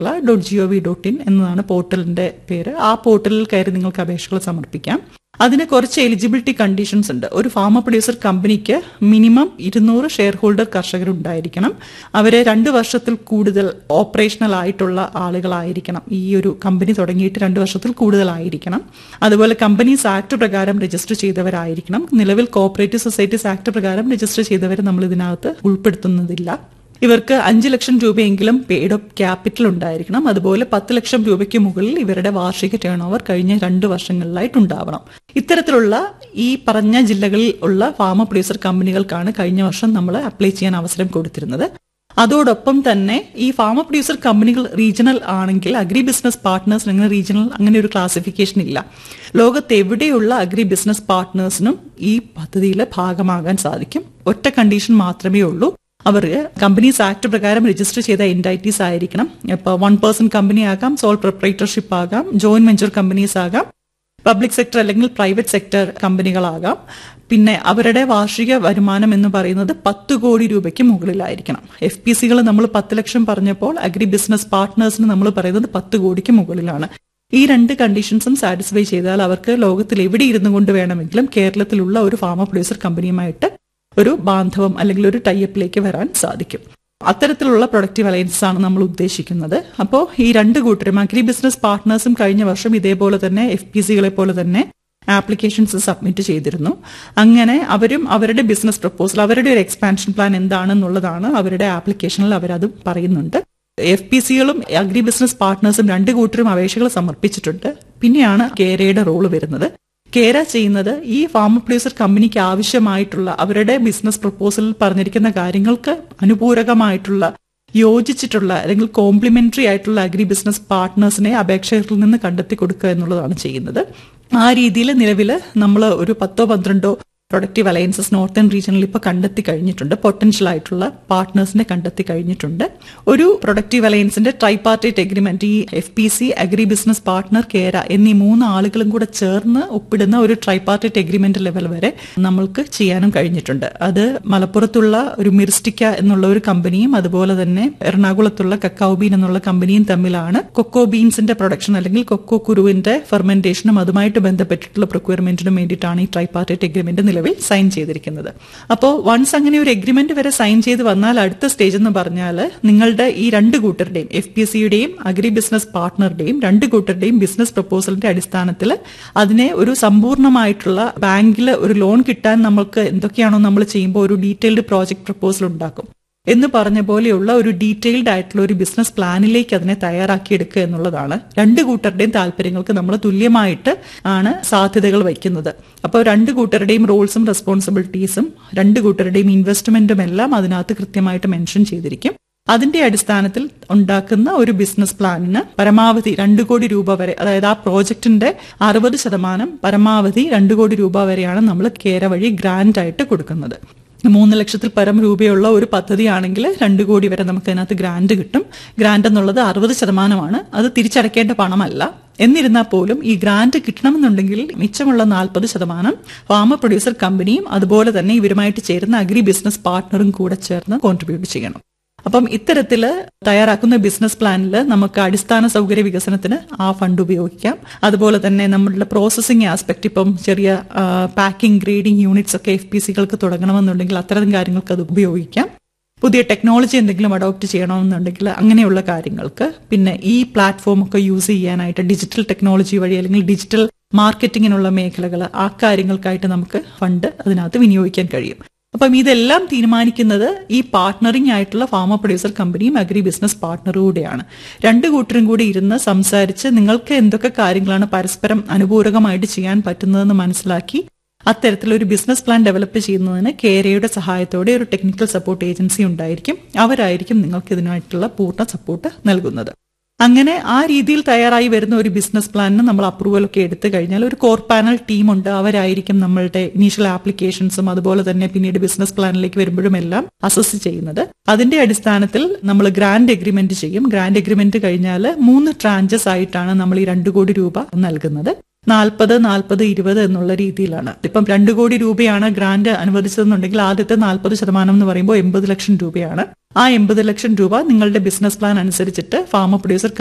dot G O V dot in എന്നതാണ് പോർട്ടലിന്റെ പേര് ആ പോർട്ടലിൽ കയറി നിങ്ങൾക്ക് അപേക്ഷകൾ സമർപ്പിക്കാം അതിന് കുറച്ച് എലിജിബിലിറ്റി കണ്ടീഷൻസ് ഉണ്ട് ഒരു ഫാമ പ്രൊഡ്യൂസർ കമ്പനിക്ക് മിനിമം ഇരുന്നൂറ് ഷെയർ ഹോൾഡർ കർഷകർ ഉണ്ടായിരിക്കണം അവര് രണ്ട് വർഷത്തിൽ കൂടുതൽ ഓപ്പറേഷണൽ ആയിട്ടുള്ള ആളുകളായിരിക്കണം ഈ ഒരു കമ്പനി തുടങ്ങിയിട്ട് രണ്ട് വർഷത്തിൽ കൂടുതലായിരിക്കണം അതുപോലെ കമ്പനീസ് ആക്ട് പ്രകാരം രജിസ്റ്റർ ചെയ്തവരായിരിക്കണം നിലവിൽ കോപ്പറേറ്റീവ് സൊസൈറ്റീസ് ആക്ട് പ്രകാരം രജിസ്റ്റർ ചെയ്തവരെ നമ്മൾ ഇതിനകത്ത് ഉൾപ്പെടുത്തുന്നതില്ല ഇവർക്ക് അഞ്ച് ലക്ഷം രൂപയെങ്കിലും പെയ്ഡ് അപ്പ് ക്യാപിറ്റൽ ഉണ്ടായിരിക്കണം അതുപോലെ പത്ത് ലക്ഷം രൂപയ്ക്ക് മുകളിൽ ഇവരുടെ വാർഷിക ടേൺ ഓവർ കഴിഞ്ഞ രണ്ട് വർഷങ്ങളിലായിട്ട് ഉണ്ടാവണം ഇത്തരത്തിലുള്ള ഈ പറഞ്ഞ ജില്ലകളിൽ ഉള്ള ഫാമ പ്രൊഡ്യൂസർ കമ്പനികൾക്കാണ് കഴിഞ്ഞ വർഷം നമ്മൾ അപ്ലൈ ചെയ്യാൻ അവസരം കൊടുത്തിരുന്നത് അതോടൊപ്പം തന്നെ ഈ ഫാമ പ്രൊഡ്യൂസർ കമ്പനികൾ റീജിയണൽ ആണെങ്കിൽ അഗ്രി ബിസിനസ് പാർട്ട്നേഴ്സ് അങ്ങനെ റീജിയണൽ അങ്ങനെ ഒരു ക്ലാസിഫിക്കേഷൻ ഇല്ല ലോകത്ത് എവിടെയുള്ള അഗ്രി ബിസിനസ് പാർട്ട്നേഴ്സിനും ഈ പദ്ധതിയിലെ ഭാഗമാകാൻ സാധിക്കും ഒറ്റ കണ്ടീഷൻ മാത്രമേ ഉള്ളൂ അവർ കമ്പനീസ് ആക്ട് പ്രകാരം രജിസ്റ്റർ ചെയ്ത എൻറ്റൈറ്റീസ് ആയിരിക്കണം ഇപ്പോൾ വൺ പേഴ്സൺ കമ്പനി ആകാം സോൾ പ്രൊപ്പറേറ്റർഷിപ്പ് ആകാം ജോയിന്റ് വെഞ്ചർ കമ്പനീസ് ആകാം പബ്ലിക് സെക്ടർ അല്ലെങ്കിൽ പ്രൈവറ്റ് സെക്ടർ കമ്പനികളാകാം പിന്നെ അവരുടെ വാർഷിക വരുമാനം എന്ന് പറയുന്നത് പത്ത് കോടി രൂപയ്ക്ക് മുകളിലായിരിക്കണം എഫ് പി സികൾ നമ്മൾ പത്ത് ലക്ഷം പറഞ്ഞപ്പോൾ അഗ്രി ബിസിനസ് പാർട്ട്നേഴ്സിന് നമ്മൾ പറയുന്നത് പത്ത് കോടിക്ക് മുകളിലാണ് ഈ രണ്ട് കണ്ടീഷൻസും സാറ്റിസ്ഫൈ ചെയ്താൽ അവർക്ക് ലോകത്തിൽ എവിടെ ഇരുന്നു കൊണ്ട് വേണമെങ്കിലും കേരളത്തിലുള്ള ഒരു ഫാമ പ്രൊഡ്യൂസർ കമ്പനിയുമായിട്ട് ഒരു ബാന്ധവം അല്ലെങ്കിൽ ഒരു ടൈപ്പിലേക്ക് വരാൻ സാധിക്കും അത്തരത്തിലുള്ള പ്രൊഡക്റ്റീവ് അലയൻസ് ആണ് നമ്മൾ ഉദ്ദേശിക്കുന്നത് അപ്പോൾ ഈ രണ്ട് കൂട്ടരും അഗ്രി ബിസിനസ് പാർട്ട്നേഴ്സും കഴിഞ്ഞ വർഷം ഇതേപോലെ തന്നെ എഫ് പി സികളെ പോലെ തന്നെ ആപ്ലിക്കേഷൻസ് സബ്മിറ്റ് ചെയ്തിരുന്നു അങ്ങനെ അവരും അവരുടെ ബിസിനസ് പ്രപ്പോസൽ അവരുടെ ഒരു എക്സ്പാൻഷൻ പ്ലാൻ എന്താണെന്നുള്ളതാണ് അവരുടെ ആപ്ലിക്കേഷനിൽ അവരത് പറയുന്നുണ്ട് എഫ് പി സികളും അഗ്രി ബിസിനസ് പാർട്ട്നേഴ്സും രണ്ട് കൂട്ടരും അപേക്ഷകൾ സമർപ്പിച്ചിട്ടുണ്ട് പിന്നെയാണ് കേരയുടെ റോള് വരുന്നത് കേര ചെയ്യുന്നത് ഈ ഫാമ പ്രൊഡ്യൂസർ കമ്പനിക്ക് ആവശ്യമായിട്ടുള്ള അവരുടെ ബിസിനസ് പ്രപ്പോസലിൽ പറഞ്ഞിരിക്കുന്ന കാര്യങ്ങൾക്ക് അനുപൂരകമായിട്ടുള്ള യോജിച്ചിട്ടുള്ള അല്ലെങ്കിൽ കോംപ്ലിമെന്ററി ആയിട്ടുള്ള അഗ്രി ബിസിനസ് പാർട്ട്നേഴ്സിനെ അപേക്ഷകരിൽ നിന്ന് കണ്ടെത്തി കൊടുക്കുക എന്നുള്ളതാണ് ചെയ്യുന്നത് ആ രീതിയിൽ നിലവിൽ നമ്മൾ ഒരു പത്തോ പന്ത്രണ്ടോ പ്രൊഡക്റ്റീവ് അലയൻസസ് നോർത്തേൺ റീജിയനിൽ ഇപ്പോൾ കണ്ടെത്തി കഴിഞ്ഞിട്ടുണ്ട് പൊട്ടൻഷ്യൽ ആയിട്ടുള്ള പാർട്ട്നേഴ്സിനെ കണ്ടെത്തി കഴിഞ്ഞിട്ടുണ്ട് ഒരു പ്രൊഡക്റ്റീവ് അലയൻസിന്റെ ട്രൈപാർട്ടേറ്റ് എഗ്രിമെന്റ് ഈ F P C agri business partner Kera എന്നീ മൂന്ന് ആളുകളും കൂടെ ചേർന്ന് ഒപ്പിടുന്ന ഒരു ട്രൈപാർട്ടേറ്റ് എഗ്രിമെന്റ് ലെവൽ വരെ നമ്മൾക്ക് ചെയ്യാനും കഴിഞ്ഞിട്ടുണ്ട് അത് മലപ്പുറത്തുള്ള ഒരു മിർസ്റ്റിക്ക എന്നുള്ള ഒരു കമ്പനിയും അതുപോലെ തന്നെ എറണാകുളത്തുള്ള കക്കാവ് ബീൻ എന്നുള്ള കമ്പനിയും തമ്മിലാണ് കൊക്കോ ബീൻസിന്റെ പ്രൊഡക്ഷൻ അല്ലെങ്കിൽ കൊക്കോ കുരുവിന്റെ ഫെർമെന്റേഷനും അതുമായിട്ട് ബന്ധപ്പെട്ടിട്ടുള്ള പ്രൊക്യൂർമെന്റിനും വേണ്ടിയിട്ടാണ് ഈ ട്രൈപാർട്ടേറ്റ് എഗ്രിമെന്റ് നിലവിൽ സൈൻ ചെയ്തിരിക്കുന്നത് അപ്പോൾ വൺസ് അങ്ങനെ ഒരു എഗ്രിമെന്റ് വരെ സൈൻ ചെയ്ത് വന്നാൽ അടുത്ത സ്റ്റേജ് എന്ന് പറഞ്ഞാൽ നിങ്ങളുടെ ഈ രണ്ട് കൂട്ടരുടെയും എഫ് പി സിയുടെയും അഗ്രി ബിസിനസ് പാർട്ട്ണറുടെയും രണ്ട് കൂട്ടരുടെയും ബിസിനസ് പ്രപ്പോസലിന്റെ അടിസ്ഥാനത്തിൽ അതിനെ ഒരു സമ്പൂർണ്ണമായിട്ടുള്ള ബാങ്കിൽ ഒരു ലോൺ കിട്ടാൻ നമ്മൾക്ക് എന്തൊക്കെയാണോ നമ്മൾ ചെയ്യുമ്പോൾ ഒരു ഡീറ്റെയിൽഡ് പ്രോജക്ട് പ്രപ്പോസൽ ഉണ്ടാക്കും എന്ന് പറഞ്ഞ പോലെയുള്ള ഒരു ഡീറ്റെയിൽഡ് ആയിട്ടുള്ള ഒരു ബിസിനസ് പ്ലാനിലേക്ക് അതിനെ തയ്യാറാക്കിയെടുക്കുക എന്നുള്ളതാണ് രണ്ട് കൂട്ടരുടെയും താല്പര്യങ്ങൾക്ക് നമ്മൾ തുല്യമായിട്ട് ആണ് സാധ്യതകൾ വയ്ക്കുന്നത് അപ്പോൾ രണ്ട് കൂട്ടരുടെയും റോൾസും റെസ്പോൺസിബിലിറ്റീസും രണ്ട് കൂട്ടരുടെയും ഇൻവെസ്റ്റ്മെന്റും എല്ലാം അതിനകത്ത് കൃത്യമായിട്ട് മെൻഷൻ ചെയ്തിരിക്കും അതിന്റെ അടിസ്ഥാനത്തിൽ ഉണ്ടാക്കുന്ന ഒരു ബിസിനസ് പ്ലാനിന് പരമാവധി രണ്ട് കോടി രൂപ വരെ അതായത് ആ പ്രോജക്റ്റിന്റെ അറുപത് ശതമാനം പരമാവധി രണ്ട് കോടി രൂപ വരെയാണ് നമ്മൾ കേര വഴി ഗ്രാന്റ് ആയിട്ട് കൊടുക്കുന്നത് മൂന്ന് ലക്ഷത്തിൽ പരം രൂപയുള്ള ഒരു പദ്ധതിയാണെങ്കിൽ രണ്ട് കോടി വരെ നമുക്ക് അതിനകത്ത് ഗ്രാന്റ് കിട്ടും ഗ്രാന്റ് എന്നുള്ളത് അറുപത് ശതമാനമാണ് അത് തിരിച്ചടയ്ക്കേണ്ട പണമല്ല എന്നിരുന്നാൽ പോലും ഈ ഗ്രാന്റ് കിട്ടണമെന്നുണ്ടെങ്കിൽ മിച്ചമുള്ള നാൽപ്പത് ശതമാനം ഫാമ പ്രൊഡ്യൂസർ കമ്പനിയും അതുപോലെ തന്നെ ഇവരുമായിട്ട് ചേരുന്ന അഗ്രി ബിസിനസ് പാർട്ട്ണറും കൂടെ ചേർന്ന് കോൺട്രിബ്യൂട്ട് ചെയ്യണം അപ്പം ഇത്തരത്തിൽ തയ്യാറാക്കുന്ന ബിസിനസ് പ്ലാനിൽ നമുക്ക് അടിസ്ഥാന സൗകര്യ വികസനത്തിന് ആ ഫണ്ട് ഉപയോഗിക്കാം അതുപോലെ തന്നെ നമ്മളുടെ പ്രോസസ്സിംഗ് ആസ്പെക്ട് ഇപ്പം ചെറിയ പാക്കിംഗ് ഗ്രേഡിംഗ് യൂണിറ്റ്സ് ഒക്കെ എഫ് പി സികൾക്ക് തുടങ്ങണമെന്നുണ്ടെങ്കിൽ അത്തരം കാര്യങ്ങൾക്ക് അത് ഉപയോഗിക്കാം പുതിയ ടെക്നോളജി എന്തെങ്കിലും അഡോപ്റ്റ് ചെയ്യണമെന്നുണ്ടെങ്കിൽ അങ്ങനെയുള്ള കാര്യങ്ങൾക്ക് പിന്നെ ഈ പ്ലാറ്റ്ഫോം ഒക്കെ യൂസ് ചെയ്യാനായിട്ട് ഡിജിറ്റൽ ടെക്നോളജി വഴി അല്ലെങ്കിൽ ഡിജിറ്റൽ മാർക്കറ്റിങ്ങിനുള്ള മേഖലകൾ ആ കാര്യങ്ങൾക്കായിട്ട് നമുക്ക് ഫണ്ട് അതിനകത്ത് വിനിയോഗിക്കാൻ കഴിയും അപ്പം ഇതെല്ലാം തീരുമാനിക്കുന്നത് ഈ പാർട്ട്ണറിംഗ് ആയിട്ടുള്ള ഫാമ പ്രൊഡ്യൂസർ കമ്പനിയും അഗ്രി ബിസിനസ് പാർട്ട്ണറും കൂടെയാണ് രണ്ട് കൂട്ടരും കൂടി ഇരുന്ന് സംസാരിച്ച് നിങ്ങൾക്ക് എന്തൊക്കെ കാര്യങ്ങളാണ് പരസ്പരം അനുപൂരകമായിട്ട് ചെയ്യാൻ പറ്റുന്നതെന്ന് മനസ്സിലാക്കി അത്തരത്തിലൊരു ബിസിനസ് പ്ലാൻ ഡെവലപ്പ് ചെയ്യുന്നതിന് കേരയുടെ സഹായത്തോടെ ഒരു ടെക്നിക്കൽ സപ്പോർട്ട് ഏജൻസി ഉണ്ടായിരിക്കും അവരായിരിക്കും നിങ്ങൾക്ക് ഇതിനായിട്ടുള്ള പൂർണ്ണ സപ്പോർട്ട് നൽകുന്നത് അങ്ങനെ ആ രീതിയിൽ തയ്യാറായി വരുന്ന ഒരു ബിസിനസ് പ്ലാനിന് നമ്മൾ അപ്രൂവൽ ഒക്കെ എടുത്തു കഴിഞ്ഞാൽ ഒരു കോർ പാനൽ ടീമുണ്ട് അവരായിരിക്കും നമ്മളുടെ ഇനീഷ്യൽ ആപ്ലിക്കേഷൻസും അതുപോലെ തന്നെ പിന്നീട് ബിസിനസ് പ്ലാനിലേക്ക് വരുമ്പോഴും എല്ലാം അസസ് ചെയ്യുന്നത് അതിന്റെ അടിസ്ഥാനത്തിൽ നമ്മൾ ഗ്രാൻഡ് എഗ്രിമെന്റ് ചെയ്യും ഗ്രാൻഡ് എഗ്രിമെന്റ് കഴിഞ്ഞാൽ മൂന്ന് ട്രാഞ്ചസ് ആയിട്ടാണ് നമ്മൾ ഈ രണ്ട് കോടി രൂപ നൽകുന്നത് നാൽപ്പത് നാൽപ്പത് ഇരുപത് എന്നുള്ള രീതിയിലാണ് ഇപ്പം രണ്ട് കോടി രൂപയാണ് ഗ്രാന്റ് അനുവദിച്ചതെന്നുണ്ടെങ്കിൽ ആദ്യത്തെ നാൽപ്പത് ശതമാനം എന്ന് പറയുമ്പോൾ എൺപത് ലക്ഷം രൂപയാണ് ആ എൺപത് ലക്ഷം രൂപ നിങ്ങളുടെ ബിസിനസ് പ്ലാൻ അനുസരിച്ചിട്ട് ഫാമർ പ്രൊഡ്യൂസർ